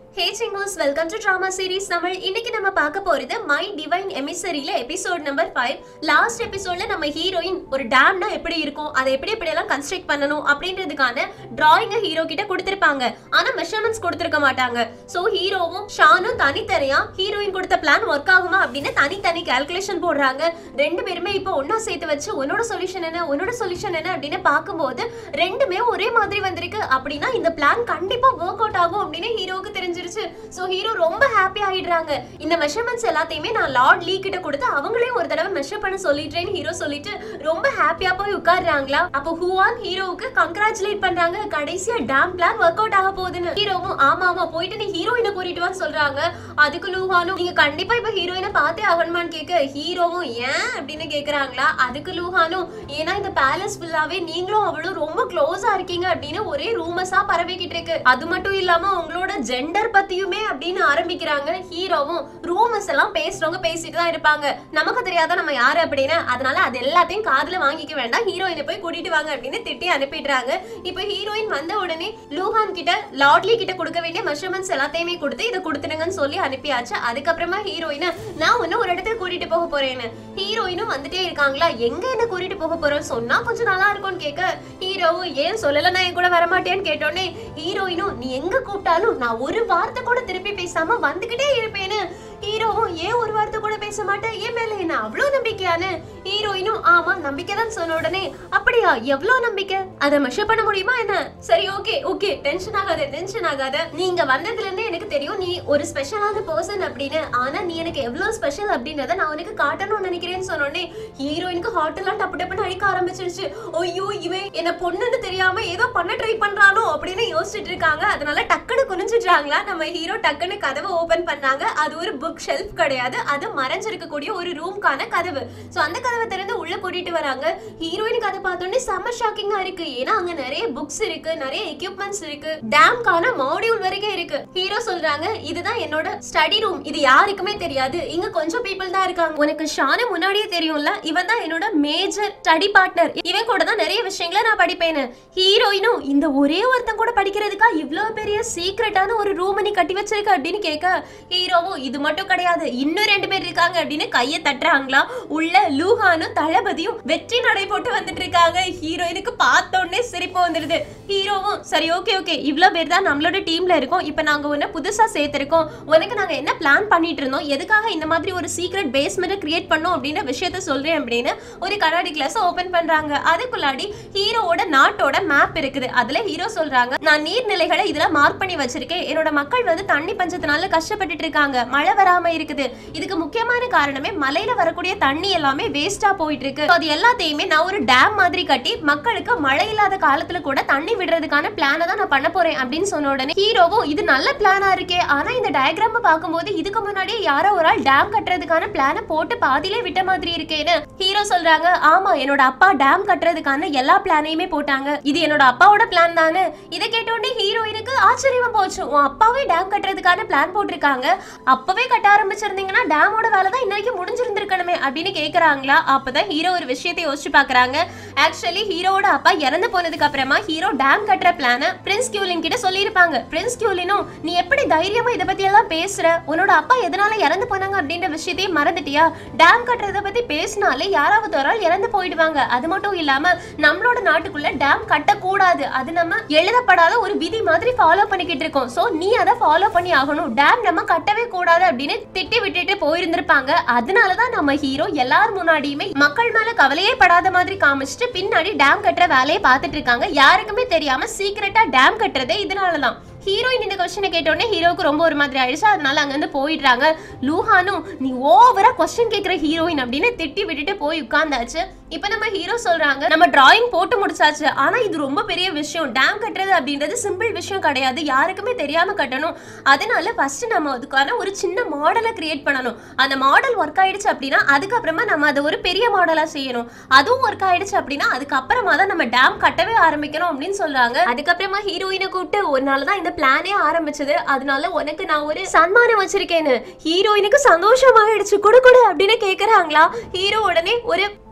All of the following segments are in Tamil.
ஹே சிங்கோஸ் welcome to drama series Tamil இன்னைக்கு நம்ம பார்க்க போறது மை டிவைன் எமிசரியில எபிசோட் நம்பர் ஃபைவ் லாஸ்ட் எபிசோட்ல நம்ம ஹீரோயின் ஒரு டேம்னா எப்படி இருக்கும் அதை எப்படி எப்படி எல்லாம் கன்ஸ்ட்ரக்ட் பண்ணணும் அப்படின்றதுக்கான டிராயிங்க ஹீரோ கிட்ட கொடுத்திருப்பாங்க ஆனா மெஷர்மெண்ட்ஸ் கொடுத்திருக்க மாட்டாங்க சோ ஹீரோவும் ஷானும் தனித்தனியா ஹீரோயின் கொடுத்த பிளான் ஒர்க் ஆகுமா அப்படின்னு தனித்தனி கால்குலேஷன் போடுறாங்க ரெண்டு பேருமே இப்போ ஒண்ணா சேர்த்து வச்சு உன்னோட சொல்யூஷன் என்ன உன்னோட சொல்யூஷன் என்ன அப்படின்னு பார்க்கும்போது ரெண்டுமே ஒரே மாதிரி வந்திருக்கு அப்படின்னா இந்த பிளான் கண்டிப்பா ஒர்க் அவுட் ஆகும் அப்படின்னு ஹீரோவுக்கு தெரிஞ்சிருச்சு சோ ஹீரோ ரொம்ப ஹாப்பி ஆயிடுறாங்க இந்த மெஷர்மெண்ட்ஸ் எல்லாத்தையுமே நான் லார்ட் லீ கிட்ட கொடுத்து அவங்களையும் ஒரு தடவை மெஷர் பண்ண சொல்லிட்டேன்னு ஹீரோ சொல்லிட்டு ரொம்ப ஹாப்பியா போய் உட்கார்றாங்களா அப்போ ஹூவான் ஹீரோவுக்கு கங்க்ராச்சுலேட் பண்றாங்க கடைசியா டேம் பிளான் ஒர்க் அவுட் ஆக போகுதுன்னு ஹீரோவும் ஆமா ஆமா போயிட்டு நீ ஹீரோயினை கூட்டிட்டு வான்னு சொல்றாங்க அதுக்கு லூஹானும் நீங்க கண்டிப்பா இப்ப ஹீரோயினை பார்த்தே ஆகணுமான்னு கேட்க ஹீரோவும் ஏன் அப்படின்னு கேக்குறாங்களா அதுக்கு லூஹானும் ஏன்னா இந்த பேலஸ் ஃபுல்லாவே நீங்களும் அவளும் ரொம்ப க்ளோஸா இருக்கீங்க அப்படின்னு ஒரே ரூமஸா பரவிக்கிட்டு இருக்கு அது மட்டும் இல்லாம உங்களோட ஜெண்டர் பத்தியுமே அப்படின்னு ஆரம்பிக்கிறாங்க ஹீரோவும் ரூமஸ் எல்லாம் பேசுறவங்க பேசிட்டு தான் இருப்பாங்க நமக்கு தெரியாத நம்ம யாரு அப்படின்னு அதனால அது எல்லாத்தையும் காதுல வாங்கிக்க வேண்டாம் ஹீரோயினை போய் கூட்டிட்டு வாங்க அப்படின்னு திட்டி அனுப்பிடுறாங்க இப்போ ஹீரோயின் வந்த உடனே லூஹான் கிட்ட லாட்லி கிட்ட கொடுக்க வேண்டிய மெஷர்மெண்ட்ஸ் எல்லாத்தையுமே கொடுத்து இதை கொடுத்துடுங்கன்னு சொல்லி அனுப்பியாச்சு அதுக்கப்புறமா ஹீரோயினை நான் ஒன்னும் ஒரு இடத்துக்கு கூட்டிட்டு போக போறேன்னு ஹீரோயினும் வந்துட்டே இருக்காங்களா எங்க என்ன கூட்டிட்டு போக போறோம் சொன்னா கொஞ்சம் நல்லா இருக்கும்னு கேட்க ஹீரோவும் ஏன் சொல்லல நான் என் கூட வரமாட்டேன்னு கேட்டோன்னே ஹீரோயினும் நீ எங்க கூப்பிட்டாலும் நான் ஒரு வார்த்தை கூட திருப்பி பேசாம வந்துகிட்டே இருப்பேன்னு ஹீரோவும் ஏன் ஒரு வார்த்தை கூட பேச மாட்டேன் என் மேல என்ன அவ்வளோ நம்பிக்கையானு ஹீரோயினும் ஆமா நம்பிக்கை தான் சொன்ன உடனே அப்படியா எவ்வளவு நம்பிக்கை அதை மெஷர் பண்ண முடியுமா என்ன சரி ஓகே ஓகே டென்ஷன் ஆகாத டென்ஷன் ஆகாத நீங்க வந்ததுல இருந்தே எனக்கு தெரியும் நீ ஒரு ஸ்பெஷலான பர்சன் அப்படின்னு ஆனா நீ எனக்கு எவ்வளவு ஸ்பெஷல் அப்படின்றத நான் உனக்கு காட்டணும்னு நினைக்கிறேன்னு சொன்ன உடனே ஹீரோயினுக்கு ஹார்ட் எல்லாம் டப்பு டப்புன்னு அடிக்க ஆரம்பிச்சிருச்சு ஐயோ இவன் என்ன பொண்ணுன்னு தெரியாம ஏதோ பண்ண ட்ரை பண்றானோ அப்படின்னு யோசிச்சுட்டு இருக்காங்க அதனால டக்குன்னு குனிஞ்சிடுறாங்களா நம்ம ஹீரோ டக்குன்னு கதவை ஓபன் பண்ணாங்க அது ஒரு புக் ஷெல்ஃப் கிடையாது அது மறைஞ்சிருக்கக்கூடிய ஒரு ரூம்கான கதவு சோ அந்த கதவை திறந்து உள்ள கூட்டிட்டு வராங்க ஹீரோயினுக்கு அதை பார்த்தோன்னே செம்ம ஷாக்கிங்கா இருக்கு ஏன்னா அங்க நிறைய புக்ஸ் இருக்கு நிறைய எக்யூப்மெண்ட்ஸ் இருக்கு டேம்கான மாடியூல் வரைக்கும் இருக்கு ஹீரோ சொல்றாங்க இதுதான் என்னோட ஸ்டடி ரூம் இது யாருக்குமே தெரியாது இங்க கொஞ்சம் பீப்புள் தான் இருக்காங்க உனக்கு ஷானு முன்னாடியே தெரியும்ல இவன் தான் என்னோட மேஜர் ஸ்டடி பார்ட்னர் இவன் கூட தான் நிறைய விஷயங்களை நான் படிப்பேன்னு ஹீரோயினும் இந்த ஒரே ஒருத்தன் கூட படிக்கிறதுக்கா இவ்வளவு பெரிய சீக்ரெட்டான ஒரு ரூம் நீ கட்டி வச்சிருக்க அப்படின்னு கேட்க ஹீரோவும் இது மட்டும் கிடையாது இன்னும் ரெண்டு பேர் இருக்காங்க அப்படின்னு கையை தட்டுறாங்களா உள்ள லூஹானும் தளபதியும் வெற்றி நடை போட்டு வந்துட்டு இருக்காங்க ஹீரோயினுக்கு பார்த்த உடனே சிரிப்பு வந்துடுது ஹீரோவும் சரி ஓகே ஓகே இவ்வளோ பேர் தான் நம்மளோட டீம்ல இருக்கோம் இப்போ நாங்க உன்னை புதுசா சேர்த்திருக்கோம் உனக்கு நாங்க என்ன பிளான் பண்ணிட்டு இருந்தோம் எதுக்காக இந்த மாதிரி ஒரு சீக்ரெட் பேஸ்மெண்ட்டை கிரியேட் பண்ணோம் அப்படின்ற விஷயத்த சொல்றேன் அப்படின்னு ஒரு கண்ணாடி கிளாஸ் ஓபன் பண்றாங்க அதுக்குள்ளாடி ஹீரோவோட நாட்டோட மேப் இருக்குது அதுல ஹீரோ சொல்றாங்க நான் நீர்நிலைகளை இதுல மார்க் பண்ணி வச்சிருக்கேன் என்னோட மக்கள் வந்து தண்ணி பஞ்சத்தினால கஷ்டப்பட்டுட்டு இருக்காங்க மழை வராம இருக்குது இதுக்கு முக்கியமான காரணமே மலையில வரக்கூடிய தண்ணி எல்லாமே வேஸ்டா போயிட்டு இருக்கு So அது எல்லாத்தையுமே நான் ஒரு டேம் மாதிரி கட்டி மக்களுக்கு மழை இல்லாத காலத்துல கூட தண்ணி விடுறதுக்கான பிளானை தான் நான் பண்ண போறேன் அப்படின்னு சொன்ன உடனே ஹீரோவும் இது நல்ல பிளானா இருக்கே ஆனா இந்த டயக்ராம் பார்க்கும்போது இதுக்கு முன்னாடியே யாரோ ஒரு ஆள் டேம் கட்டுறதுக்கான பிளானை போட்டு பாதியிலே விட்ட மாதிரி இருக்கேன்னு ஹீரோ சொல்றாங்க ஆமா என்னோட அப்பா டேம் கட்டுறதுக்கான எல்லா பிளானையுமே போட்டாங்க இது என்னோட அப்பாவோட பிளான் தானே இதை கேட்ட உடனே ஹீரோயினுக்கு ஆச்சரியமா போச்சு உன் அப்பாவே டேம் கட்டுறதுக்கான பிளான் போட்டிருக்காங்க அப்பவே கட்ட ஆரம்பிச்சிருந்தீங்கன்னா டேமோட வேலை தான் இன்னைக்கு முடிஞ்சிருந்திருக்கணுமே அப்படின்னு கேக்குறாங்களா அப்பதான் ஹீரோ ஒரு விஷயத்தை யோசிச்சு பாக்குறாங்க ஆக்சுவலி ஹீரோவோட அப்பா இறந்து போனதுக்கு அப்புறமா ஹீரோ டேம் கட்டுற பிளான பிரின்ஸ் கியூலின் கிட்ட சொல்லியிருப்பாங்க பிரின்ஸ் கியூலினும் நீ எப்படி தைரியமா இதை பத்தி எல்லாம் பேசுற உன்னோட அப்பா எதனால இறந்து போனாங்க அப்படின்ற விஷயத்தையும் மறந்துட்டியா டேம் கட்டுறத பத்தி பேசினாலே யாராவது ஒரு ஆள் இறந்து போயிடுவாங்க அது மட்டும் இல்லாம நம்மளோட நாட்டுக்குள்ள டேம் கட்டக்கூடாது அது நம்ம எழுதப்படாத ஒரு விதி மாதிரி ஃபாலோ பண்ணிக்கிட்டு இருக்கோம் சோ நீ அதை ஃபாலோ பண்ணி ஆகணும் டேம் நம்ம கட்டவே கூடாது அப்படின்னு திட்டி விட்டுட்டு போயிருந்திருப்பாங்க அதனாலதான் நம்ம ஹீரோ எல்லார் முன்னாடியுமே மக்கள் மேல கவலையே படாத மாதிரி காமிச்சிட்டு பின்னாடி டேம் கட்டுற வேலையை பார்த்துட்டு இருக்காங்க யாருக்குமே தெரியாம சீக்கிரட்டா டேம் கட்டுறதே இதனாலதான் ஹீரோயின் இந்த கொஸ்டினை கேட்டோடனே ஹீரோக்கு ரொம்ப ஒரு மாதிரி ஆயிடுச்சு அதனால அங்கிருந்து போயிடுறாங்க லூஹானும் நீ ஓவரா கொஸ்டின் கேட்குற ஹீரோயின் அப்படின்னு திட்டி விட்டுட்டு போய் உட்கார்ந்தாச்சு இப்போ நம்ம ஹீரோ சொல்றாங்க நம்ம டிராயிங் போட்டு முடிச்சாச்சு ஆனா இது ரொம்ப பெரிய விஷயம் டேம் கட்டுறது அப்படின்றது சிம்பிள் விஷயம் கிடையாது யாருக்குமே தெரியாம கட்டணும் அதனால ஃபர்ஸ்ட் நம்ம அதுக்கான ஒரு சின்ன மாடலை கிரியேட் பண்ணணும் அந்த மாடல் ஒர்க் ஆயிடுச்சு அப்படின்னா அதுக்கப்புறமா நம்ம அதை ஒரு பெரிய மாடலா செய்யணும் அதுவும் ஒர்க் ஆயிடுச்சு அப்படின்னா அதுக்கப்புறமா தான் நம்ம டேம் கட்டவே ஆரம்பிக்கணும் அப்படின்னு சொல்றாங்க அதுக்கப்புறமா ஹீரோயினை கூப்பிட்டு ஒரு நாள் தான் இந்த பிளானே ஆரம்பிச்சது அதனால உனக்கு நான் ஒரு சன்மானம் வச்சிருக்கேன்னு ஹீரோயினுக்கு சந்தோஷமாயிடுச்சு கொடு கொடு அப்படின்னு கேக்குறாங்களா ஹீரோ உடனே ஒரு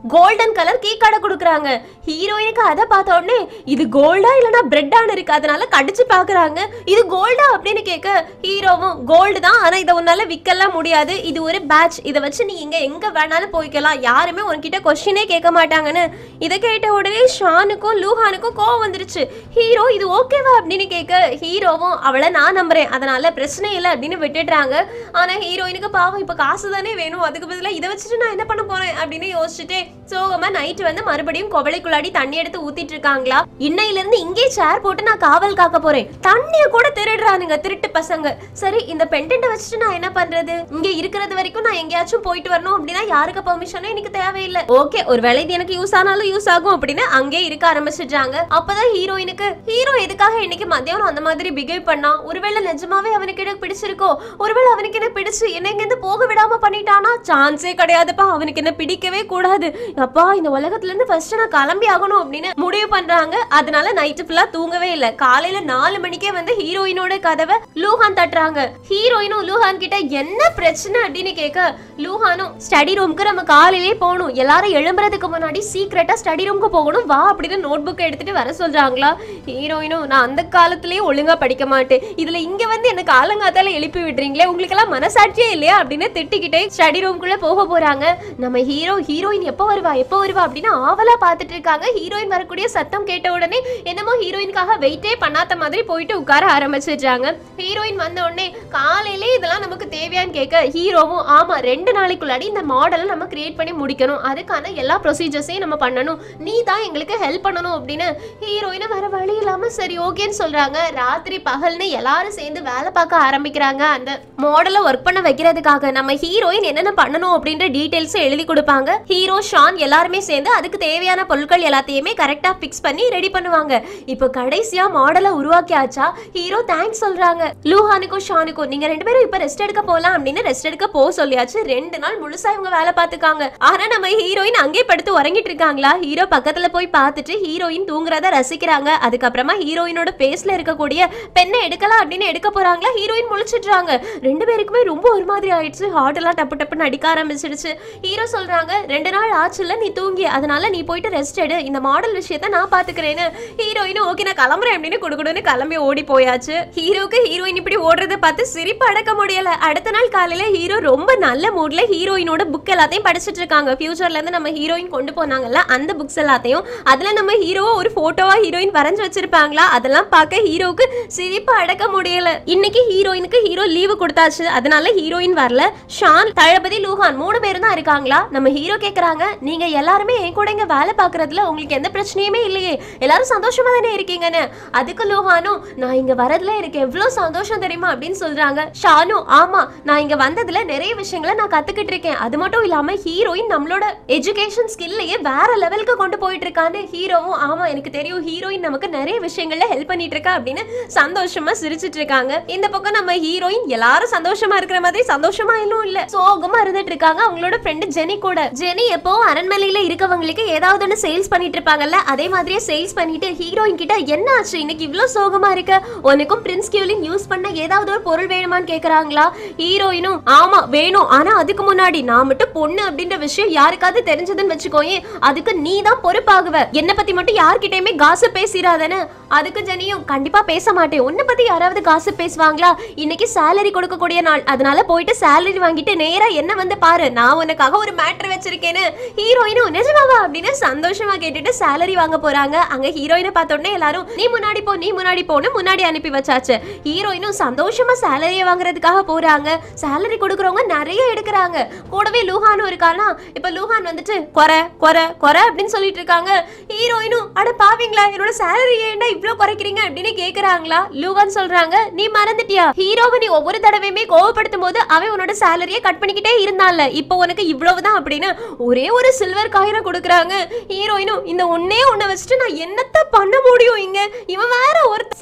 கோல்டன் கலர் கீ கார்டை கொடுக்குறாங்க ஹீரோயினுக்கு அதை பார்த்த உடனே இது கோல்டா இல்லனா பிரெட்டான இருக்கு அதனால கடிச்சு பாக்குறாங்க இது கோல்டா அப்படின்னு கேட்க ஹீரோவும் கோல்டு தான் ஆனா இதை உன்னால விற்கலாம் முடியாது இது ஒரு பேட்ச் இதை வச்சு நீ இங்க எங்க வேணாலும் போய்க்கலாம் யாருமே உன்கிட்ட கொஸ்டினே கேட்க மாட்டாங்கன்னு இதை கேட்ட உடனே ஷானுக்கும் லூஹானுக்கும் கோவம் வந்துருச்சு ஹீரோ இது ஓகேவா அப்படின்னு கேட்க ஹீரோவும் அவளை நான் நம்புறேன் அதனால பிரச்சனை இல்லை அப்படின்னு விட்டுடுறாங்க ஆனா ஹீரோயினுக்கு பாவம் இப்ப காசு தானே வேணும் அதுக்கு பதிலா இதை வச்சுட்டு நான் என்ன பண்ண போறேன் அப்படின்னு யோசிச்சுட்டு சோகமா நைட் வந்து மறுபடியும் கொவளைக்குள்ளாடி தண்ணி எடுத்து ஊத்திட்டு இருக்காங்களா இன்னையில இருந்து இங்கே சேர் போட்டு நான் காவல் காக்க போறேன் தண்ணிய கூட திருடுறானுங்க திருட்டு பசங்க சரி இந்த பெண்டன்ட்டை வச்சுட்டு நான் என்ன பண்றது இங்க இருக்கிறது வரைக்கும் நான் எங்கேயாச்சும் போயிட்டு வரணும் அப்படின்னா யாருக்கு பெர்மிஷனும் எனக்கு தேவையில்லை ஓகே ஒரு வேளை இது எனக்கு யூஸ் ஆனாலும் யூஸ் ஆகும் அப்படின்னு அங்கே இருக்க ஆரம்பிச்சிடுறாங்க அப்பதான் ஹீரோயினுக்கு ஹீரோ எதுக்காக இன்னைக்கு மத்தியானம் அந்த மாதிரி பிஹேவ் பண்ணா ஒருவேளை நிஜமாவே அவனுக்கு எனக்கு பிடிச்சிருக்கோ ஒருவேளை அவனுக்கு என்ன பிடிச்சு என்ன இங்க இருந்து போக விடாம பண்ணிட்டானா சான்ஸே கிடையாதுப்பா அவனுக்கு என்ன பிடிக்கவே கூடாது அப்பா இந்த உலகத்துல இருந்து ஃபர்ஸ்ட் நான் கிளம்பி ஆகணும் அப்படின்னு முடிவு பண்றாங்க அதனால நைட்டு ஃபுல்லா தூங்கவே இல்ல காலையில நாலு மணிக்கே வந்து ஹீரோயினோட கதவை லூஹான் தட்டுறாங்க ஹீரோயினும் லூஹான் கிட்ட என்ன பிரச்சனை அப்படின்னு கேட்க லூஹானும் ஸ்டடி ரூம்க்கு நம்ம காலையிலே போகணும் எல்லாரும் எழும்புறதுக்கு முன்னாடி சீக்கிரட்டா ஸ்டடி ரூம்க்கு போகணும் வா அப்படின்னு நோட் புக் எடுத்துட்டு வர சொல்றாங்களா ஹீரோயினும் நான் அந்த காலத்திலேயே ஒழுங்கா படிக்க மாட்டேன் இதுல இங்க வந்து என்ன காலங்காத்தால எழுப்பி விடுறீங்களே உங்களுக்கு எல்லாம் மனசாட்சியே இல்லையா அப்படின்னு திட்டிக்கிட்டே ஸ்டடி ரூம்குள்ள போக போறாங்க நம்ம ஹீரோ ஹீரோயின் எப்போ வருவா எப்போ வருவா அப்படின்னு ஆவலா பார்த்துட்டு இருக்காங்க ஹீரோயின் வரக்கூடிய சத்தம் கேட்ட உடனே என்னமோ ஹீரோயினுக்காக வெயிட்டே பண்ணாத மாதிரி போயிட்டு உட்கார ஆரம்பிச்சிடுறாங்க ஹீரோயின் வந்த உடனே காலையிலே இதெல்லாம் நமக்கு தேவையான்னு கேட்க ஹீரோவும் ஆமா ரெண்டு நாளைக்குள்ளாடி இந்த மாடலை நம்ம கிரியேட் பண்ணி முடிக்கணும் அதுக்கான எல்லா ப்ரொசீஜர்ஸையும் நம்ம பண்ணணும் நீ தான் எங்களுக்கு ஹெல்ப் பண்ணணும் அப்படின்னு ஹீரோயினை வேற வழி இல்லாம சரி ஓகேன்னு சொல்றாங்க ராத்திரி பகல்னு எல்லாரும் சேர்ந்து வேலை பார்க்க ஆரம்பிக்கிறாங்க அந்த மாடலை ஒர்க் பண்ண வைக்கிறதுக்காக நம்ம ஹீரோயின் என்னென்ன பண்ணணும் அப்படின்ற டீடைல்ஸ் எழுதி கொடுப்பாங்க ஹீரோ ஷான் எல்லாருமே சேர்ந்து அதுக்கு தேவையான பொருட்கள் எல்லாத்தையுமே கரெக்டா ஃபிக்ஸ் பண்ணி ரெடி பண்ணுவாங்க இப்போ கடைசியா மாடலை உருவாக்கியாச்சா ஹீரோ தேங்க்ஸ் சொல்றாங்க லூஹானுக்கும் ஷானுக்கும் நீங்க ரெண்டு பேரும் இப்ப ரெஸ்ட் எடுக்க போலாம் அப்படின்னு ரெஸ்ட் எடுக்க போக சொல்லியாச்சு ரெண்டு நாள் முழுசா இவங்க வேலை பார்த்துக்காங்க ஆனா நம்ம ஹீரோயின் அங்கே படுத்து உறங்கிட்டு இருக்காங்களா ஹீரோ பக்கத்துல போய் பார்த்துட்டு ஹீரோயின் தூங்குறத ரசிக்கிறாங்க அதுக்கப்புறமா ஹீரோயினோட பேஸ்ல இருக்கக்கூடிய பெண்ணை எடுக்கலாம் அப்படின்னு எடுக்க போறாங்களா ஹீரோயின் முழிச்சிடுறாங்க ரெண்டு பேருக்குமே ரொம்ப ஒரு மாதிரி ஆயிடுச்சு ஹார்ட் எல்லாம் டப்பு டப்புன்னு அடிக்க ஆரம்பிச்சிடுச்சு ஹீரோ சொல்றாங்க ரெண்டு நாள் ஆச்சுல நீ தூங்கி அதனால நீ போயிட்டு ரெஸ்ட் எடு இந்த மாடல் விஷயத்த நான் பாத்துக்கிறேன்னு ஹீரோயினும் ஓகே நான் கிளம்புறேன் அப்படின்னு குடுகுடுன்னு கிளம்பி ஓடி போயாச்சு ஹீரோக்கு ஹீரோயின் இப்படி ஓடுறத பார்த்து சிரிப்பு அடக்க முடியல அடுத்த நாள் காலையில ஹீரோ ரொம்ப நல்ல மூட்ல ஹீரோயினோட புக் எல்லாத்தையும் படிச்சிட்டு இருக்காங்க ஃபியூச்சர்ல இருந்து நம்ம ஹீரோயின் கொண்டு போனாங்கல்ல அந்த புக்ஸ் எல்லாத்தையும் அதுல நம்ம ஹீரோவை ஒரு போட்டோவா ஹீரோயின் வரைஞ்சு வச்சிருப்பாங்களா அதெல்லாம் பார்க்க ஹீரோவுக்கு சிரிப்பு அடக்க முடியல இன்னைக்கு ஹீரோயினுக்கு ஹீரோ லீவு கொடுத்தாச்சு அதனால ஹீரோயின் வரல ஷான் தளபதி லூஹான் மூணு பேரும் தான் இருக்காங்களா நம்ம ஹீரோ கேக்குறாங்க நீங்க எல்லாருமே என் கூட இங்க வேலை பாக்குறதுல உங்களுக்கு எந்த பிரச்சனையுமே இல்லையே எல்லாரும் சந்தோஷமா தானே இருக்கீங்கன்னு அதுக்கு லூஹானும் நான் இங்க வரதுல எனக்கு எவ்வளவு சந்தோஷம் தெரியுமா அப்படின்னு சொல்றாங்க ஷானும் ஆமா நான் இங்க வந்ததுல நிறைய விஷயங்களை நான் கத்துக்கிட்டு இருக்கேன் அது மட்டும் இல்லாம ஹீரோயின் நம்மளோட எஜுகேஷன் ஸ்கில்லையே வேற லெவலுக்கு கொண்டு போயிட்டு இருக்கான்னு ஹீரோவும் ஆமா எனக்கு தெரியும் ஹீரோயின் நமக்கு நிறைய விஷயங்கள்ல ஹெல்ப் பண்ணிட்டு இருக்கா அப்படின்னு சந்தோஷமா சிரிச்சிட்டு இருக்காங்க இந்த பக்கம் நம்ம ஹீரோயின் எல்லாரும் சந்தோஷமா இருக்கிற மாதிரி சந்தோஷமா இன்னும் இல்ல சோகமா இருந்துட்டு இருக்காங்க அவங்களோட ஃப்ரெண்டு ஜெனி கூட ஜெனி எப்போ அரண்மனையில இருக்கவங்களுக்கு ஏதாவது ஒன்று சேல்ஸ் பண்ணிட்டு இருப்பாங்கல்ல அதே மாதிரியே சேல்ஸ் பண்ணிட்டு ஹீரோயின் கிட்ட என்ன ஆச்சு இன்னைக்கு இவ்ளோ சோகமா இருக்க உனக்கும் பிரின்ஸ் கியூலின் யூஸ் பண்ண ஏதாவது ஒரு பொருள் வேணுமான்னு கேக்குறாங்களா ஹீரோயினும் ஆமா வேணும் ஆனா அதுக்கு முன்னாடி நான் மட்டும் பொண்ணு அப்படின்ற விஷயம் யாருக்காவது தெரிஞ்சதுன்னு வச்சுக்கோயேன் அதுக்கு நீ தான் பொறுப்பாகுவ என்ன பத்தி மட்டும் யார்கிட்டயுமே காசு பேசிடாதேன்னு அதுக்கு ஜெனியும் கண்டிப்பா பேச மாட்டேன் உன்னை பத்தி யாராவது காசு பேசுவாங்களா இன்னைக்கு சேலரி கொடுக்கக்கூடிய நாள் அதனால போயிட்டு சேலரி வாங்கிட்டு நேரா என்ன வந்து பாரு நான் உனக்காக ஒரு மேட்ரு வச்சிருக்கேன்னு ஹீரோயினும் நிஜமாவா அப்படின்னு சந்தோஷமா கேட்டுட்டு சேலரி வாங்க போறாங்க அங்க ஹீரோயினை பார்த்த உடனே எல்லாரும் நீ முன்னாடி போ நீ முன்னாடி போன்னு முன்னாடி அனுப்பி வச்சாச்சு ஹீரோயினும் சந்தோஷமா சேலரியை வாங்குறதுக்காக போறாங்க சேலரி கொடுக்கறவங்க நிறைய எடுக்கிறாங்க கூடவே லூஹானும் இருக்கானா இப்ப லூஹான் வந்துட்டு குறை குறை குறை அப்படின்னு சொல்லிட்டு இருக்காங்க ஹீரோயினும் அட பாவீங்களா என்னோட சேலரி ஏன்டா இவ்ளோ குறைக்கிறீங்க அப்படின்னு கேக்குறாங்களா லூஹான் சொல்றாங்க நீ மறந்துட்டியா ஹீரோவை நீ ஒவ்வொரு தடவையுமே கோவப்படுத்தும் போது அவன் உன்னோட சேலரியை கட் பண்ணிக்கிட்டே இருந்தான்ல இப்போ உனக்கு இவ்வளவுதான் அப்படின்னு ஒரே ஒரு சில்வர் காயினை கொடுக்குறாங்க ஹீரோயினும் இந்த ஒன்னே ஒன்ன வச்சுட்டு நான் என்னத்த பண்ண முடியும் இங்க இவன் வேற ஒரு சேலரியை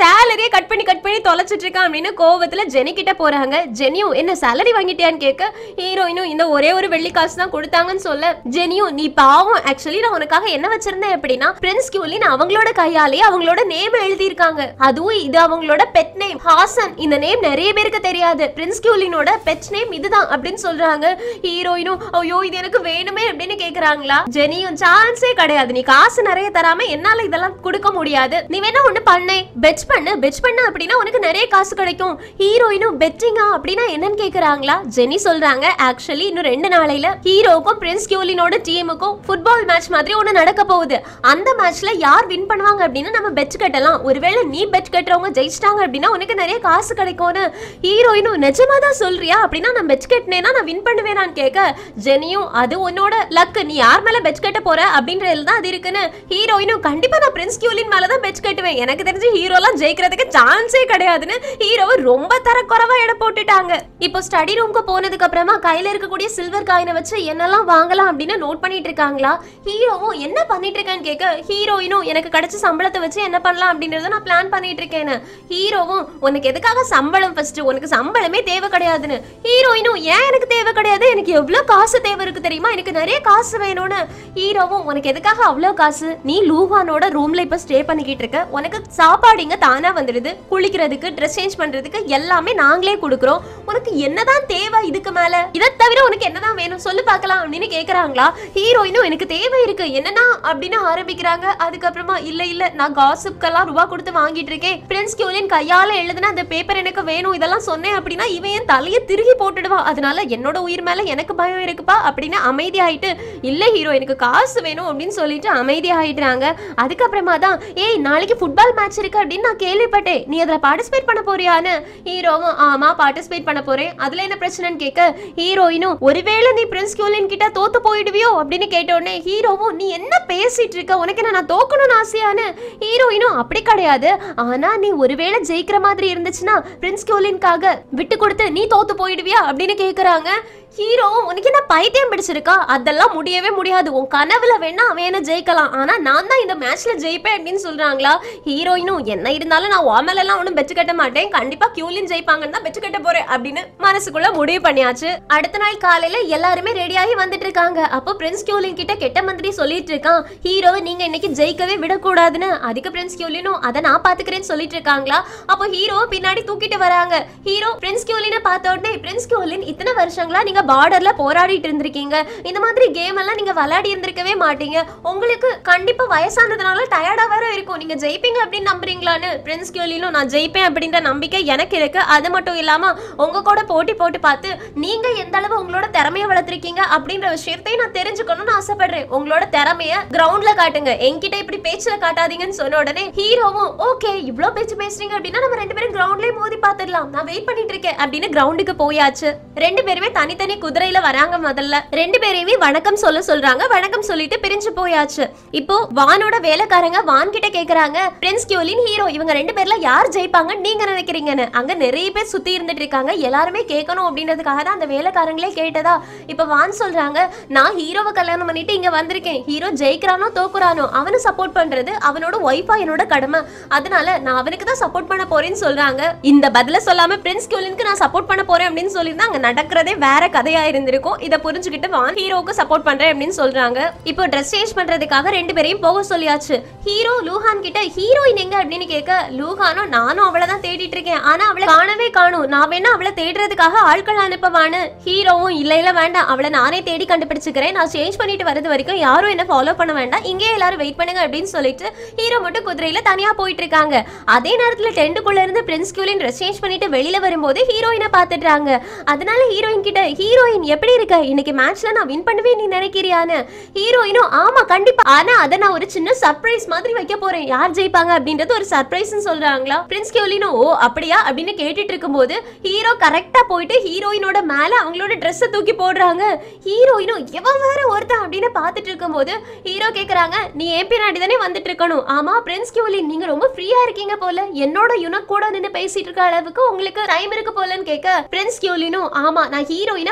சீனையே கட் பண்ணி கட் பண்ணி தொலைச்சிட்டு இருக்கான் அப்படின்னு கோவத்துல ஜெனி கிட்ட போறாங்க ஜெனியும் என்ன சேலரி வாங்கிட்டியான்னு கேட்க ஹீரோயினும் இந்த ஒரே ஒரு வெள்ளி காசு தான் கொடுத்தாங்கன்னு சொல்ல ஜெனியும் நீ பாவம் ஆக்சுவலி நான் உனக்காக என்ன வச்சிருந்தேன் எப்படின்னா பிரின்ஸ் கியூலின் அவங்களோட கையாலே அவங்களோட நேம் எழுதியிருக்காங்க அதுவும் இது அவங்களோட பெட் நேம் ஹாசன் இந்த நேம் நிறைய பேருக்கு தெரியாது பிரின்ஸ் கியூலினோட பெட் நேம் இதுதான் அப்படின்னு சொல்றாங்க ஹீரோயினும் ஐயோ இது எனக்கு வேணுமே அப்படின்னு கேக்குறாங்களா ஜெனியும் சான்ஸே கிடையாது நீ காசு நிறைய தராம என்னால இதெல்லாம் கொடுக்க முடியாது நீ வேணா ஒண்ணு பண்ணே பெட் பண்ணு பெட் பண்ண அப்படின்னா உனக்கு நிறைய காசு கிடைக்கும் ஹீரோயினும் பெட்டிங்கா அப்படின்னா என்னன்னு கேக்குறாங்களா ஜெனி சொல்றாங்க ஆக்சுவலி இன்னும் ரெண்டு நாளையில ஹீரோக்கும் பிரின்ஸ் கியூலினோட டீமுக்கும் ஃபுட்பால் மேட்ச் மாதிரி ஒண்ணு நடக்க போகுது அந்த மேட்ச்ல யார் வின் பண்ணுவாங்க அப்படின்னு நம்ம பெட் கட்டலாம் ஒருவேளை நீ பெட் கட்டுறவங்க ஜெயிச்சிட்டாங்க அப்படின்னா உனக்கு நிறைய காசு கிடைக்கும்னு ஹீரோயினும் நிஜமா தான் சொல்றியா அப்படின்னா நான் பெட் கட்டினேன்னா நான் வின் பண்ணுவேனான்னு கேட்க ஜெனியும் அது உன்னோட லக் நீ யார் மேல பெட் கட்ட போற அப்படின்றதுல தான் அது இருக்குன்னு ஹீரோயினும் கண்டிப்பா நான் பிரின்ஸ் கியூலின் மேல தான் பெட் கட்டுவேன் எனக்கு தெரிஞ்சு ஹீரோலாம் ஜெயிக்கிறதுக்கு சான்ஸே கிடையாதுன்னு ஹீரோவை ரொம்ப தரக்குறைவா எடை போட்டுட்டாங்க இப்போ ஸ்டடி ரூம்க்கு போனதுக்கு அப்புறமா கையில இருக்கக்கூடிய சில்வர் காயினை வச்சு என்னெல்லாம் வாங்கலாம் அப்படின்னு நோட் பண்ணிட்டு இருக்காங்களா ஹீரோவும் என்ன பண்ணிட்டு இருக்கேன்னு கேட்க ஹீரோயினும் எனக்கு கிடைச்ச சம்பளத்தை வச்சு என்ன பண்ணலாம் அப்படின்றத நான் பிளான் பண்ணிட்டு இருக்கேன்னு ஹீரோவும் உனக்கு எதுக்காக சம்பளம் ஃபர்ஸ்ட் உனக்கு சம்பளமே தேவை கிடையாதுன்னு ஹீரோயினும் ஏன் எனக்கு தேவை கிடையாது எனக்கு எவ்வளவு காசு தேவை இருக்கு தெரியுமா எனக்கு நிறைய காசு வேணும்னு ஹீரோவும் உனக்கு எதுக்காக அவ்வளோ காசு நீ லூஹானோட ரூம்ல இப்ப ஸ்டே பண்ணிக்கிட்டு இருக்க உனக்கு சாப்பாடு இங்க தானா வந்துடுது குளிக்கிறதுக்கு ட்ரெஸ் சேஞ்ச் பண்றதுக்கு எல்லாமே நாங்களே கொடுக்குறோம் உனக்கு என்னதான் தேவை இதுக்கு மேல இதை தவிர உனக்கு என்னதான் வேணும் சொல்லு பார்க்கலாம் அப்படின்னு கேக்குறாங்களா ஹீரோயினும் எனக்கு தேவை இருக்கு என்னன்னா அப்படின்னு ஆரம்பிக்கிறாங்க அதுக்கப்புறமா இல்ல இல்ல நான் காசிப்கெல்லாம் ரூபா கொடுத்து வாங்கிட்டு இருக்கேன் பிரின்ஸ் கியூலின் கையால எழுதுன அந்த பேப்பர் எனக்கு வேணும் இதெல்லாம் சொன்னேன் அப்படின்னா இவன் என் தலையை திருகி போட்டுடுவான் அதனால என்னோட உயிர் மேல எனக்கு பயம் இருக்குப்பா அப்படின்னு அமைதியாயிட்டு இல்ல ஹீரோ எனக்கு காசு வேணும் அப்படின்னு சொல்லிட்டு அமைதியாயிடுறாங்க அதுக்கப்புறமா தான் ஏய் நாளைக்கு ஃபுட்பால் மேட்ச் இருக்கு அப்படின்னு நான் கேள்விப்பட்டேன் நீ அதுல பார்ட்டிசிபேட் பண்ண போறியான்னு ஹீரோவும் ஆமா பார்ட்டிசிபேட் பண்ண போறேன் அதுல என்ன பிரச்சனைன்னு கேட்க ஹீரோயினும் ஒருவேளை நீ பிரின்ஸ் கியூலின் கிட்ட தோத்து போயிடுவியோ அப்படின்னு கேட்ட உடனே ஹீரோவும் நீ என்ன பேசிட்டு இருக்க உனக்கு என்ன நான் தோக்கணும்னு ஆசையான்னு ஹீரோயினும் அப்படி கிடையாது ஆனா நீ ஒருவேளை ஜெயிக்கிற மாதிரி இருந்துச்சுன்னா பிரின்ஸ் கியூலின்காக விட்டு கொடுத்து நீ தோத்து போயிடுவியா அப்படின்னு கேக்குறாங்க ஹீரோ உனக்கு என்ன பைத்தியம் பிடிச்சிருக்கா அதெல்லாம் முடியவே முடியாது உன் கனவுல வேணா அவன் என்ன ஜெயிக்கலாம் ஆனா நான் தான் இந்த மேட்ச்ல ஜெயிப்பேன் அப்படின்னு சொல்றாங்களா ஹீரோயினும் என்ன இருந்தாலும் நான் ஓமல எல்லாம் ஒன்றும் பெச்சு கட்ட மாட்டேன் கண்டிப்பா கியூலின் ஜெயிப்பாங்கன்னு தான் பெச்சு கட்ட போறேன் அப்படின்னு மனசுக்குள்ள முடிவு பண்ணியாச்சு அடுத்த நாள் காலையில எல்லாருமே ரெடியாகி வந்துட்டு இருக்காங்க அப்போ பிரின்ஸ் கியூலின் கிட்ட கெட்ட மந்திரி சொல்லிட்டு இருக்கான் ஹீரோ நீங்க இன்னைக்கு ஜெயிக்கவே விடக்கூடாதுன்னு அதுக்கு பிரின்ஸ் கியூலினும் அதை நான் பாத்துக்கிறேன்னு சொல்லிட்டு இருக்காங்களா அப்போ ஹீரோ பின்னாடி தூக்கிட்டு வராங்க ஹீரோ பிரின்ஸ் கியூலினை பார்த்த உடனே பிரின்ஸ் கியூலின் இத்தனை வருஷங்களா நீங்க பார்டர்ல போராடிட்டு இருந்திருக்கீங்க இந்த மாதிரி கேம் எல்லாம் நீங்க விளையாடி இருந்திருக்கவே மாட்டீங்க உங்களுக்கு கண்டிப்பா வயசானதுனால டயர்டா வேற இருக்கும் நீங்க ஜெயிப்பீங்க அப்படின்னு நம்புறீங்களான்னு பிரின்ஸ் கியூலினும் நான் ஜெயிப்பேன் அப்படின்ற நம்பிக்கை எனக்கு இருக்கு அது மட்டும் இல்லாம உங்க கூட போட்டி போட்டு பார்த்து நீங்க எந்த அளவு உங்களோட திறமையை வளர்த்திருக்கீங்க அப்படின்ற விஷயத்தையும் நான் தெரிஞ்சுக்கணும்னு ஆசைப்படுறேன் உங்களோட திறமைய கிரவுண்ட்ல காட்டுங்க என்கிட்ட இப்படி பேச்சுல காட்டாதீங்கன்னு சொன்ன உடனே ஹீரோவும் ஓகே இவ்ளோ பேச்சு பேசுறீங்க அப்படின்னா நம்ம ரெண்டு பேரும் கிரவுண்ட்லயே மோதி பார்த்துடலாம் நான் வெயிட் பண்ணிட்டு இருக்கேன் அப்படின்னு கிரவுண்டுக்கு போயாச்சு ரெண்டு பேருமே தனித்தனி குதிரையில வராங்க முதல்ல ரெண்டு பேரையுமே வணக்கம் சொல்ல சொல்றாங்க வணக்கம் சொல்லிட்டு பிரிஞ்சு போயாச்சு இப்போ வானோட வேலைக்காரங்க வான் கிட்ட கேக்குறாங்க பிரின்ஸ் கியூலின் ஹீரோ இவங்க ரெண்டு பேர்ல யார் ஜெயிப்பாங்க நீங்க நினைக்கிறீங்கன்னு அங்க நிறைய பேர் சுத்தி இருந்துட்டு இருக்காங்க எல்லாருமே கேட்கணும் அப்படின்றதுக்காக தான் அந்த வேலைக்காரங்களே கேட்டதா இப்ப வான் சொல்றாங்க நான் ஹீரோவை கல்யாணம் பண்ணிட்டு இங்க வந்திருக்கேன் ஹீரோ ஜெயிக்கிறானோ தோக்குறானோ அவனை சப்போர்ட் பண்றது அவனோட ஒய்ஃபா என்னோட கடமை அதனால நான் அவனுக்கு தான் சப்போர்ட் பண்ண போறேன்னு சொல்றாங்க இந்த பதில சொல்லாம பிரின்ஸ் கியூலினுக்கு நான் சப்போர்ட் பண்ண போறேன் அப்படின்னு சொல்லியிருந்தா அங்க நடக்கிறதே வேற கதையா இருந்திருக்கும் இதை புரிஞ்சுக்கிட்டு வான் ஹீரோவுக்கு சப்போர்ட் பண்றேன் அப்படின்னு சொல்றாங்க இப்போ ட்ரெஸ் சேஞ்ச் பண்றதுக்காக ரெண்டு பேரையும் போக சொல்லியாச்சு ஹீரோ லூஹான் கிட்ட ஹீரோயின் எங்க அப்படின்னு கேட்க லூஹானும் நானும் அவளை தான் தேடிட்டு இருக்கேன் ஆனா அவளை காணவே காணும் நான் வேணா அவளை தேடுறதுக்காக ஆட்கள் அனுப்பவான்னு ஹீரோவும் இல்ல இல்ல வேண்டாம் அவளை நானே தேடி கண்டுபிடிச்சுக்கிறேன் நான் சேஞ்ச் பண்ணிட்டு வரது வரைக்கும் யாரும் என்ன ஃபாலோ பண்ண வேண்டாம் இங்கே எல்லாரும் வெயிட் பண்ணுங்க அப்படின்னு சொல்லிட்டு ஹீரோ மட்டும் குதிரையில தனியா போயிட்டு இருக்காங்க அதே நேரத்துல டென்ட்டுக்குள்ள இருந்து பிரின்ஸ் கியூலின் ட்ரெஸ் சேஞ்ச் பண்ணிட்டு வெளியில வரும்போது ஹீரோயினை பாத்துட்டாங்க அதனால ஹீரோயின் கிட்ட ஹீரோயின் எப்படி இருக்க இன்னைக்கு மேட்ச்ல நான் வின் பண்ணுவேன் நீ நினைக்கிறியான்னு ஹீரோயினும் ஆமா கண்டிப்பா ஆனா அதை நான் ஒரு சின்ன சர்ப்ரைஸ் மாதிரி வைக்க போறேன் யார் ஜெயிப்பாங்க அப்படின்றது ஒரு சர்ப்ரைஸ் சொல்றாங்களா பிரின்ஸ் கியூலினும் ஓ அப்படியா அப்படின்னு கேட்டுட்டு இருக்கும்போது ஹீரோ கரெக்டா போயிட்டு ஹீரோயினோட மேல அவங்களோட ட்ரெஸ்ஸை தூக்கி போடுறாங்க ஹீரோயினும் இவன் வேற ஒருத்தன் அப்படின்னு பார்த்துட்டு இருக்கும்போது ஹீரோ கேக்குறாங்க நீ ஏன் பின்னாடி தானே வந்துட்டு இருக்கணும் ஆமா பிரின்ஸ் கியூலின் நீங்க ரொம்ப ஃப்ரீயா இருக்கீங்க போல என்னோட யுனக் கூட நின்னு பேசிட்டு இருக்க அளவுக்கு உங்களுக்கு டைம் இருக்கு போலன்னு கேட்க பிரின்ஸ் கியூலினும் ஆமா நான் ஹீரோயினை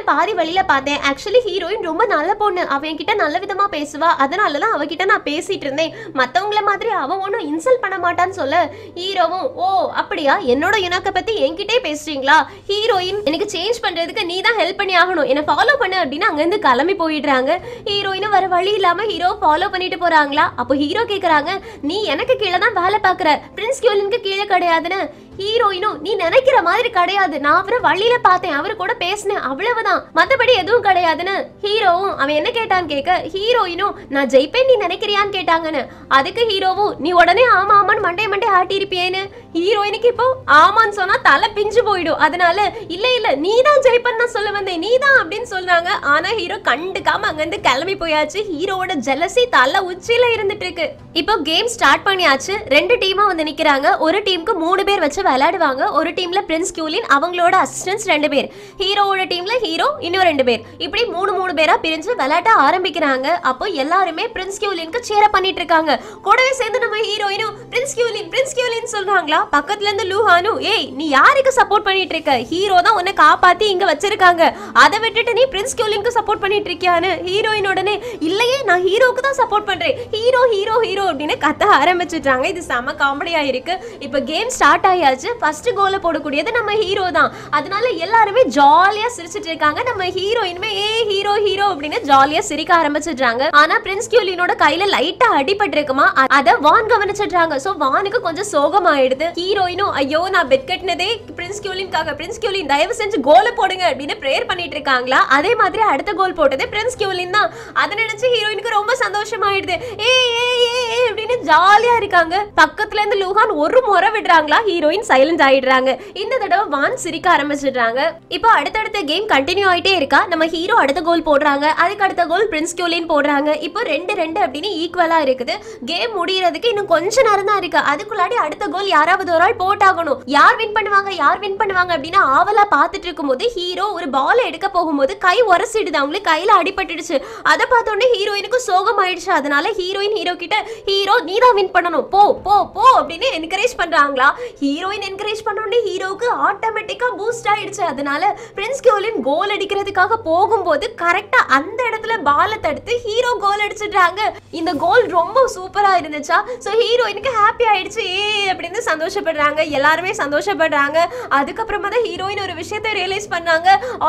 பாதி வழியில பார்த்தேன் ஆக்சுவலி ஹீரோயின் ரொம்ப நல்ல பொண்ணு அவ என்கிட்ட நல்ல விதமா பேசுவா அதனால தான் அவகிட்ட நான் பேசிட்டு இருந்தேன் மத்தவங்கள மாதிரி அவன் ஒன்றும் இன்சல்ட் பண்ண மாட்டான்னு சொல்ல ஹீரோவும் ஓ அப்படியா என்னோட யுனாக்க பத்தி என்கிட்டே பேசுறீங்களா ஹீரோயின் எனக்கு சேஞ்ச் பண்றதுக்கு நீ தான் ஹெல்ப் பண்ணி ஆகணும் என்ன ஃபாலோ பண்ணு அப்படின்னு அங்கிருந்து கிளம்பி போயிடுறாங்க ஹீரோயினும் வர வழி இல்லாம ஹீரோ ஃபாலோ பண்ணிட்டு போறாங்களா அப்போ ஹீரோ கேக்குறாங்க நீ எனக்கு கீழே தான் வேலை பாக்குற பிரின்ஸ் கியூலினுக்கு கீழே கிடையாதுன்னு ஹீரோயினும் நீ நினைக்கிற மாதிரி கிடையாது நான் அவரை வழியில பார்த்தேன் அவரு கூட பேசினேன் அவ்வளவுதான் மத்தபடி எதுவும் கிடையாதுன்னு ஹீரோவும் அவன் என்ன கேட்டான்னு கேட்க ஹீரோயினும் நான் ஜெயிப்பேன் நீ நினைக்கிறியான்னு கேட்டாங்கன்னு அதுக்கு ஹீரோவும் நீ உடனே ஆமா ஆமான்னு மண்டே மண்டே ஆட்டியிருப்பியேன்னு ஹீரோயினுக்கு இப்போ ஆமான்னு சொன்னா தலை பிஞ்சு போயிடும் அதனால இல்ல இல்ல நீ தான் ஜெயிப்பன்னு நான் சொல்ல வந்தேன் நீ தான் அப்படின்னு சொல்றாங்க ஆனா ஹீரோ கண்டுக்காம அங்கிருந்து கிளம்பி போயாச்சு ஹீரோவோட ஜெலசி தலை உச்சியில இருந்துட்டு இருக்கு இப்போ கேம் ஸ்டார்ட் பண்ணியாச்சு ரெண்டு டீமா வந்து நிக்கிறாங்க ஒரு டீமுக்கு மூணு பேர் வச்சு விளையாடுவாங்க ஒரு டீம்ல பிரின்ஸ் கியூலின் அவங்களோட அசிஸ்டன்ஸ் ரெண்டு பேர் ஹீரோவோட டீம்ல ஹீரோ இன்னும் ரெண்டு பேர் இப்படி மூணு மூணு பேரா பிரிஞ்சு விளையாட்ட ஆரம்பிக்கிறாங்க அப்போ எல்லாருமே பிரின்ஸ் கியூலினுக்கு சேர பண்ணிட்டு இருக்காங்க கூடவே சேர்ந்து நம்ம ஹீரோயினும் பிரின்ஸ் கியூலின் பிரின்ஸ் கியூலின் சொல்றாங்களா பக்கத்துல இருந்து லூஹானு ஏய் நீ யாருக்கு சப்போர்ட் பண்ணிட்டு இருக்க ஹீரோ தான் உன்னை காப்பாத்தி இங்க வச்சிருக்காங்க அதை விட்டுட்டு நீ பிரின்ஸ் கியூலினுக்கு சப்போர்ட் பண்ணிட்டு இருக்கியான்னு ஹீரோயின் உடனே இல்லையே நான் ஹீரோக்கு தான் சப்போர்ட் பண்றேன் ஹீரோ ஹீரோ ஹீரோ அப்படின்னு கத்த ஆரம்பிச்சிட்டாங்க இது செம காமெடியா இருக்கு இப்போ கேம் ஸ்டார்ட் ஆயாச்சு ஃபர்ஸ்ட் கோல போடக்கூடியது நம்ம ஹீரோ தான் அதனால எல்லாருமே ஜாலியா சிரிச்சிட்டு இருக்காங்க நம்ம ஹீரோயினுமே ஏ ஹீரோ ஹீரோ அப்படின்னு ஜாலியா சிரிக்க ஆரம்பிச்சிடுறாங்க ஆனா பிரின்ஸ் கியூலினோட கையில லைட்டா அடிபட்டு இருக்குமா அத வான் கவனிச்சிடுறாங்க சோ வானுக்கு கொஞ்சம் சோகமாயிடுது ஹீரோயினும் ஐயோ நான் பெட் கட்டினதே பிரின்ஸ் கியூலின்காக பிரின்ஸ் கியூலின் தயவு செஞ்சு கோல போடுங்க அப்படின்னு ப்ரேயர் பண்ணிட்டு இருக்காங்களா அதே மாதிரி அடுத்த கோல் போட்டது பிரின்ஸ் கியூலின் தான் அதை நினைச்சு ஹீரோயினுக்கு ரொம்ப சந்தோஷமாயிடுது ஏ ஏ ஏ ஏ அப்படின்னு ஜாலியா இருக்காங்க பக்கத்துல இருந்து லூஹான் ஒரு முறை விடுறாங்களா ஹீரோயின் சைலண்ட் ஆயிடுறாங்க இந்த தடவை வான் சிரிக்க ஆரம்பிச்சிடுறாங்க இப்போ அடுத்தடுத்த கேம் கண்டினியூ ஆயிட்டே இருக்கா நம்ம ஹீரோ அடுத்த கோல் போடுறாங்க அதுக்கு அடுத்த கோல் பிரின்ஸ் கியூலின் போடுறாங்க இப்போ ரெண்டு ரெண்டு அப்படின்னு ஈக்குவலா இருக்குது கேம் முடியறதுக்கு இன்னும் கொஞ்ச நேரம் தான் இருக்கு அதுக்குள்ளாடி அடுத்த கோல் யாராவது ஒரு ஆள் போட்டாகணும் யார் வின் பண்ணுவாங்க யார் வின் பண்ணுவாங்க அப்படின்னு ஆவலா பார்த்துட்டு இருக்கும்போது ஹீரோ ஒரு பால் எடுக்க போகும்போது கை உரசிடுது அவங்களுக்கு கையில அடிபட்டுடுச்சு அதை பார்த்தோன்னே ஹீரோயினுக்கு சோகம் ஆயிடுச்சு அதனால ஹீரோயின் ஹீரோ கிட்ட ஹீரோ நீ தான் வின் பண்ணணும் போ போ போ அப்படின்னு என்கரேஜ் பண்றாங்களா ஹீரோயின் என்கரேஜ் பண்ணோடனே ஹீரோவுக்கு ஆட்டோமேட்டிக்கா பூஸ்ட் ஆயிடுச்சு அதனால பிரின்ஸ் கியோலின் கோல் அடிக்கிறதுக்காக போகும்போது கரெக்டா அந்த இடத்துல பாலை தடுத்து ஹீரோ கோல் அடிச்சிடுறாங்க இந்த கோல் ரொம்ப சூப்பரா இருந்துச்சா ஸோ ஹீரோயினுக்கு ஹாப்பி ஆயிடுச்சு ஏ அப்படின்னு சந்தோஷப்படுறாங்க எல்லாருமே சந்தோஷப்படுறாங்க அதுக்கப்புறமா தான் ஹீரோயின் ஒரு விஷயத்தை ரியலைஸ் பண்ணாங்க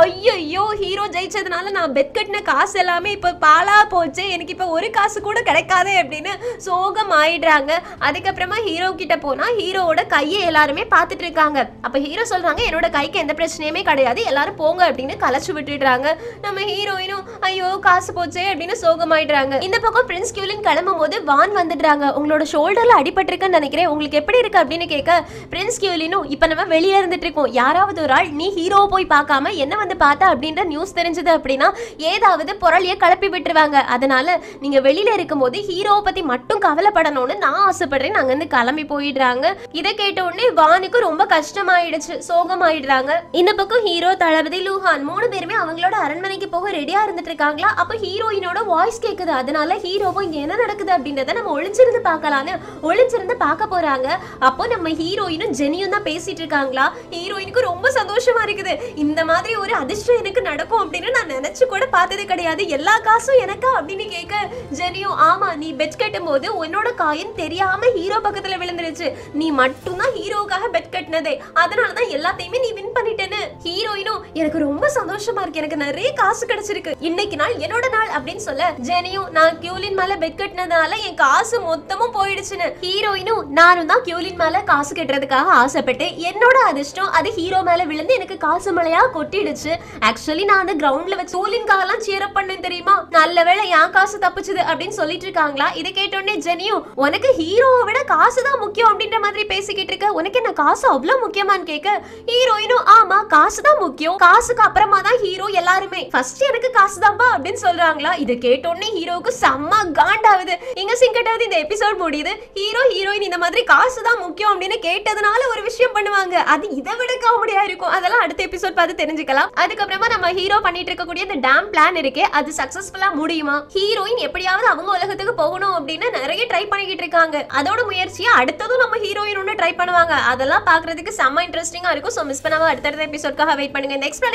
ஐயோ ஹீரோ ஜெயிச்சதுனால நான் பெட் கட்டின காசு எல்லாமே இப்போ பாலா போச்சு எனக்கு இப்போ ஒரு காசு கூட கிடைக்காதே அப்படின்னு சோகம் ஆயிடுறாங்க அதுக்கப்புறமா ஹீரோ கிட்ட போனா ஹீரோவோட கையை எல்லாருமே பார்த்துட்டு இருக்காங்க அப்ப ஹீரோ சொல்றாங்க என்னோட கைக்கு எந்த பிரச்சனையுமே கிடையாது எல்லாரும் போங்க அப்படின்னு கலைச்சு விட்டுடுறாங்க நம்ம ஹீரோயினும் ஐயோ காசு போச்சே அப்படின்னு சோகமாயிடுறாங்க இந்த பக்கம் பிரின்ஸ் கியூலின் கிளம்பும் போது வான் வந்துடுறாங்க உங்களோட ஷோல்டர்ல அடிபட்டிருக்குன்னு நினைக்கிறேன் உங்களுக்கு எப்படி இருக்கு அப்படின்னு கேட்க பிரின்ஸ் கியூலினும் இப்ப நம்ம வெளியே இருந்துட்டு இருக்கோம் யாராவது ஒரு ஆள் நீ ஹீரோவை போய் பார்க்காம என்ன வந்து பார்த்தா அப்படின்ற நியூஸ் தெரிஞ்சது அப்படின்னா ஏதாவது பொருளைய கிளப்பி விட்டுருவாங்க அதனால நீங்க வெளியில இருக்கும்போது ஹீரோவை பத்தி மட்டும் கவலைப்படணும்னு நான் ஆசைப்படுறேன் நாங்க இருந்து கிளம்பி போயிடுறாங்க இதை கேட்ட உடனே வானுக்கு ரொம்ப கஷ்டமாயிடுச்சு சோகமாயிடுறாங்க இந்த பக்கம் ஹீரோ தளபதி லூஹான் மூணு பேருமே அவங்களோட அரண்மனைக்கு போக ரெடியா இருந்துட்டு இருக்காங்களா அப்ப ஹீரோயினோட வாய்ஸ் கேக்குது அதனால ஹீரோவும் இங்க என்ன நடக்குது அப்படின்றத நம்ம ஒளிஞ்சிருந்து பார்க்கலான்னு ஒளிஞ்சிருந்து பார்க்க போறாங்க அப்போ நம்ம ஹீரோயினும் ஜெனியும் தான் பேசிட்டு இருக்காங்களா ஹீரோயினுக்கு ரொம்ப சந்தோஷமா இருக்குது இந்த மாதிரி ஒரு அதிர்ஷ்டம் எனக்கு நடக்கும் அப்படின்னு நான் நினைச்சு கூட பார்த்தது கிடையாது எல்லா காசும் எனக்கா அப்படின்னு கேட்க ஜெனியும் ஆமா நீ பெட் கட்டும் போது உன்னோட காயின் தெரியாம ஹீரோ பக்கத்துல விழுந்துருச்சு நீ மட்டும்தான் ஹீரோவுக்காக பெட் கட்டினதே அதனாலதான் எல்லாத்தையுமே நீ வின் பண்ணிட்டேன்னு ஹீரோயினும் எனக்கு ரொம்ப சந்தோஷமா இருக்கு எனக்கு நிறைய காசு கிடைச்சிருக்கு இன்னைக்கு நாள் என்னோட நாள் அப்படின்னு சொல்ல ஜெனியும் நான் கியூலின் மேல பெட் கட்டினதுனால என் காசு மொத்தமும் போயிடுச்சுன்னு ஹீரோயினும் நானும் தான் கியூலின் மேல காசு கட்டுறதுக்காக ஆசைப்பட்டு என்னோட அதிர்ஷ்டம் அது ஹீரோ மேல விழுந்து எனக்கு காசு மழையா கொட்டிடுச்சு ஆக்சுவலி நான் அந்த கிரவுண்ட்ல வச்சு கியூலின்காகலாம் சேர் அப் பண்ணேன் தெரியுமா நல்ல வேளை என் காசு தப்பிச்சுது அப்படின்னு சொல்லிட்டு இருக்காங்களா இதை கேட்டோடனே ஜெனியும் உனக்கு ஹீரோவை விட காசு தான் முக்கியம் அப்படின்ற மாதிரி பேசிக்கிட்டு இருக்க உனக்கு என்ன காசு அவ்வளவு முக்கியமான்னு கேட்க ஹீரோயினும் ஆமா காசு தான் முக்கியம் காசுக்கு அப்புறமா தான் ஹீரோ எல்லாருமே ஃபர்ஸ்ட் எனக்கு காசு தான்பா அப்படின்னு சொல்றாங்களா இதை கேட்டோடனே ஹீரோவுக்கு செம்ம காண்டாகுது இங்க சிங்கட்டாவது இந்த எபிசோட் முடியுது ஹீரோ ஹீரோயின் இந்த மாதிரி காசு தான் முக்கியம் அப்படின்னு கேட்டதுனால ஒரு விஷயம் பண்ணுவாங்க அது இதை விட காமெடியா இருக்கும் அதெல்லாம் அடுத்த எபிசோட் பார்த்து தெரிஞ்சுக்கலாம் அதுக்கப்புறமா நம்ம ஹீரோ பண்ணிட்டு இருக்கக்கூடிய இந்த டேம் பிளான் இருக்கே அது சக்சஸ்ஃபுல்லா முடியுமா ஹீரோயின் எப்படியாவது அவங்க உலகத்துக்கு போகணும் அப்படின்னு நிறைய ட்ரை பண்ணிக்கிட்டு இருக்காங்க அதோட முயற்சியா அடுத்ததும் நம்ம ஹீரோயின் ஒன்று ட்ரை பண்ணுவாங்க அதெல்லாம் பார்க்கறதுக்கு செம்ம இன்ட்ரெஸ்டிங்கா இருக்கும் ஸோ மிஸ் பண்ணாம அடுத்தடுத்த எபிசோட்காக வெயிட் பண்ணுங்க இந்த எக்ஸ்பிளனேஷன் உங்களுக்கு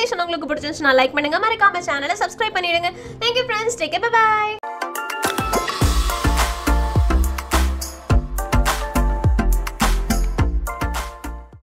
பிடிச்சிருந்துச்சுன்னா லைக் பண்ணுங்க மறக்காம சேனலை சப்ஸ்கிரைப் பண்ணிடுங்க தேங்க்யூ ஃப்ரெண்ட்ஸ் டேக் பை